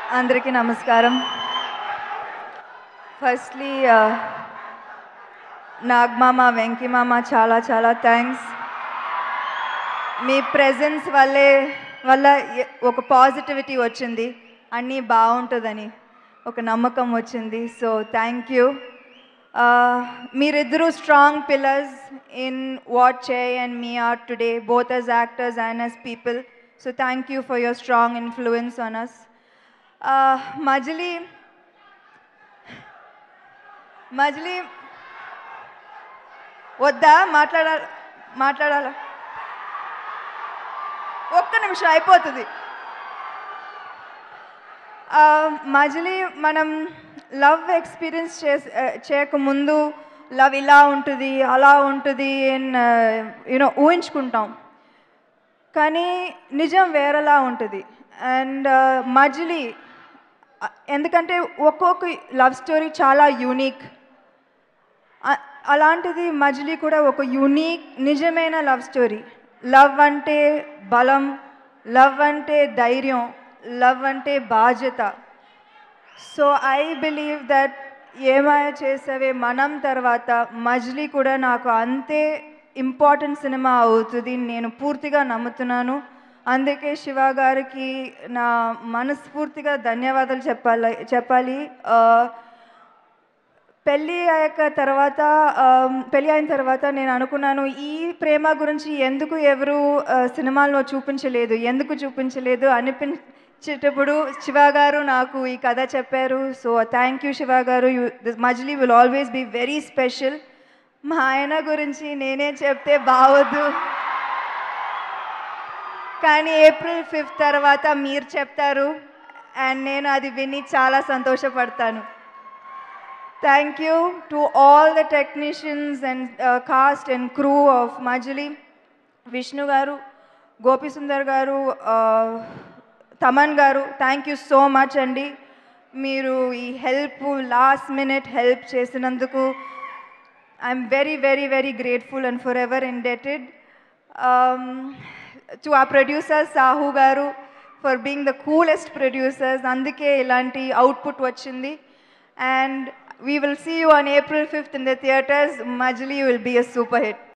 అందరికీ నమస్కారం ఫస్ట్లీ నాగమామ వెంకిమామ చాలా చాలా థ్యాంక్స్ మీ ప్రెజెన్స్ వల్లే వల్ల ఎ- ఒక పాజిటివిటీ వచ్చింది అన్నీ బాగుంటుందని ఒక నమ్మకం వచ్చింది సో థ్యాంక్ యూ మీరిద్దరూ strong pillars in what Chay and me are today both as actors and as people so thank you for your strong influence on us Majili Majili వద్దా మాట్లాడాలి మాట్లాడాలా ఒక్క నిమిషం అయిపోతుంది ఆ, మజిలీ మనం లవ్ ఎక్స్పీరియన్స్ చేసే చేయకముందు లవ్ ఇలా ఉంటుంది అలా ఉంటుంది యూనో ఊహించుకుంటాం కానీ నిజం వేరేలా ఉంటుంది అండ్ మజిలీ అ- ఎందుకంటే ఒక్కొక్క లవ్ స్టోరీ చాలా యూనిక్ అ- అలాంటిది మజిలీ కూడా ఒక యూనిక్ నిజమైన లవ్ స్టోరీ లవ్ అంటే బలం లవ్ అంటే ధైర్యం లవ్ అంటే బాధ్యత so I believe that Ye Maaya Chesave మనం తర్వాత మజిలీ కూడా నాకు అంతే ఇంపార్టెంట్ సినిమా అవుతుంది నేను పూర్తిగా నమ్ముతున్నాను అందుకే శివ గారికి నా మనస్ఫూర్తిగా ధన్యవాదాలు చెప్పాలి చెప్పాలి ఆ, పెళ్ళి అయ్యాక తర్వాత ఆమ్, పెళ్ళి అయిన తర్వాత నేను అనుకున్నాను ఈ ప్రేమ గురించి ఎందుకు ఎవరు ఆ, సినిమాల్లో చూపించలేదు ఎందుకు చూపించలేదు అనిపించేటప్పుడు శివ గారు నాకు ఈ కథ చెప్పారు so thank you Shiva garu you this Majili will always be very special మా ఆయన గురించి నేనే చెప్తే బావద్దు కానీ ఏప్రిల్ ఫిఫ్త్ తర్వాత మీరు చెప్తారు అండ్ నేను అది విని చాలా సంతోషపడతాను Thank you to all the technicians and uh, cast and crew of Majali, Vishnu Garu, Gopi Sundar Garu, uh, Taman Garu. Thank you so much, Andy. మీరు ఈ హెల్ప్ లాస్ట్ మినిట్ హెల్ప్ చేసినందుకు I'm very very very grateful and forever indebted to uh producer Sahu garu for being the coolest producers అందుకే ఇలాంటి output వచ్చింది and we will see you on April fifth in the theaters Majili will be a super hit